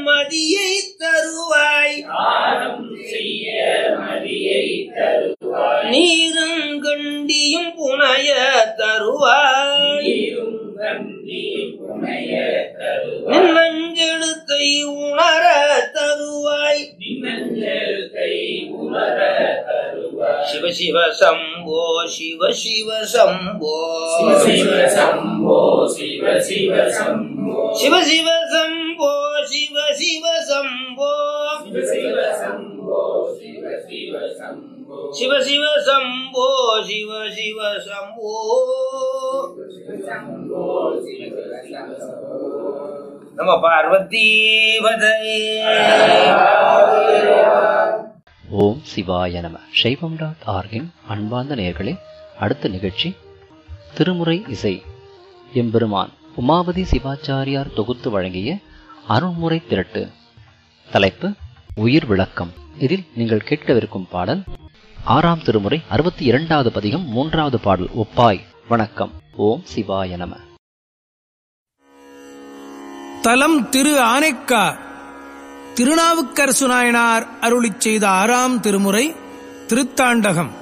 மதியை தருவாய் தானம் செய்ய மதியை தருவாய் நீரும் கண்டியும் புனைய தருவாய் நீரும் கண்டி புனைய தருவாய் நின் மஞ்செழுத்தை உணர தருவாய் நின்னஞ்சல் கை உணர தருவாய் சிவ சிவ சம்போ சிவ சிவ சம்போ சிவ சிவ சம்போ சிவ சிவ சம்போ சிவ சிவ சம்போ சிவ சிவ சம்போ சிவ சிவ சம்போ சிவ சிவ சம்போ சிவ சிவ சம்போ சிவ சிவ சம்போ சம்போ சிவ சிவ சம்போ நம பார்வதி பதையே ஓம் சிவாய நம சைவம் டாட் ஆர்கின் அன்பார்ந்த நேயர்களே அடுத்த நிகழ்ச்சி திருமுறை இசை எம்பெருமான் உமாபதி சிவாச்சாரியார் தொகுத்து வழங்கிய அருள்முறை திரட்டு தலைப்பு உயிர் விளக்கம் இதில் நீங்கள் கேட்கவிருக்கும் பாடல் ஆறாம் திருமுறை அறுபத்தி இரண்டாவது பதிகம் மூன்றாவது பாடல் ஒப்பாய் வணக்கம் ஓம் சிவாய நம தலம் திரு ஆனைக்கா திருநாவுக்கரசு நாயனார் அருளிச் செய்த ஆறாம் திருமுறை திருத்தாண்டகம்